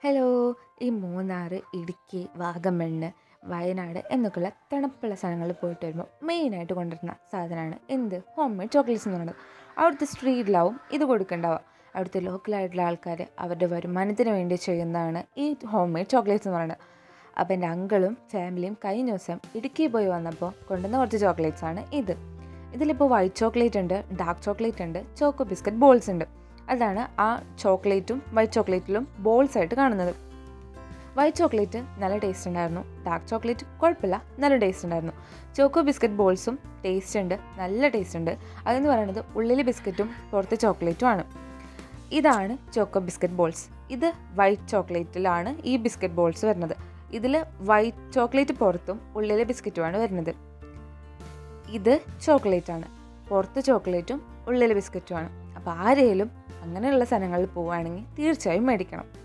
hello ഈ മൂന്നാർ ഇടുക്കി വാഗമണ്ണ് വയനാട് എന്നൊക്കെയുള്ള തണുപ്പുള്ള സ്ഥലങ്ങളിൽ പോയിട്ട് വരുമ്പോൾ മെയിനായിട്ട് കൊണ്ടുവരുന്ന സാധനമാണ് എന്ത് ഹോം മെയ്ഡ് ചോക്ലേറ്റ്സ് എന്ന് പറയുന്നത് അവിടുത്തെ സ്ട്രീറ്റിലാവും ഇത് കൊടുക്കണ്ടാവുക അവിടുത്തെ ലോക്കലായിട്ടുള്ള ആൾക്കാർ അവരുടെ വരുമാനത്തിന് വേണ്ടി ചെയ്യുന്നതാണ് ഈ ഹോം മെയ്ഡ് ചോക്ലേറ്റ്സ് എന്ന് പറയുന്നത് അപ്പോൾ എൻ്റെ അങ്കിളും ഫാമിലിയും കഴിഞ്ഞ ദിവസം ഇടുക്കി പോയി വന്നപ്പോൾ കൊണ്ടുവന്ന കുറച്ച് ചോക്ലേറ്റ്സ് ആണ് ഇത് ഇതിലിപ്പോൾ വൈറ്റ് ചോക്ലേറ്റ് ഉണ്ട് ഡാർക്ക് ചോക്ലേറ്റ് ഉണ്ട് ചോക്കോ ബിസ്ക്കറ്റ് ബോൾസ് ഉണ്ട് അതാണ് ആ ചോക്ലേറ്റും വൈറ്റ് ചോക്ലേറ്റിലും ബോൾസ് ആയിട്ട് കാണുന്നത് വൈറ്റ് ചോക്ലേറ്റ് നല്ല ടേസ്റ്റ് ഉണ്ടായിരുന്നു ഡാർക്ക് ചോക്ലേറ്റ് കുഴപ്പമില്ല നല്ല ടേസ്റ്റ് ഉണ്ടായിരുന്നു ചോക്കോ ബിസ്ക്കറ്റ് ബോൾസും ടേസ്റ്റ് ഉണ്ട് നല്ല ടേസ്റ്റ് ഉണ്ട് അതെന്ന് പറയുന്നത് ഉള്ളിൽ ബിസ്ക്കറ്റും പുറത്ത് ചോക്ലേറ്റും ആണ് ഇതാണ് ചോക്കോ ബിസ്ക്കറ്റ് ബോൾസ് ഇത് വൈറ്റ് ചോക്ലേറ്റിലാണ് ഈ ബിസ്ക്കറ്റ് ബോൾസ് വരുന്നത് ഇതിൽ വൈറ്റ് ചോക്ലേറ്റ് പുറത്തും ഉള്ളിലെ ബിസ്ക്കറ്റുമാണ് വരുന്നത് ഇത് ചോക്ലേറ്റ് ആണ് പുറത്ത് ചോക്ലേറ്റും ഉള്ളിലെ ബിസ്ക്കറ്റുമാണ് അപ്പോൾ ആരെങ്കിലും അങ്ങനെയുള്ള സ്ഥലങ്ങളിൽ പോവുകയാണെങ്കിൽ തീർച്ചയായും മേടിക്കണം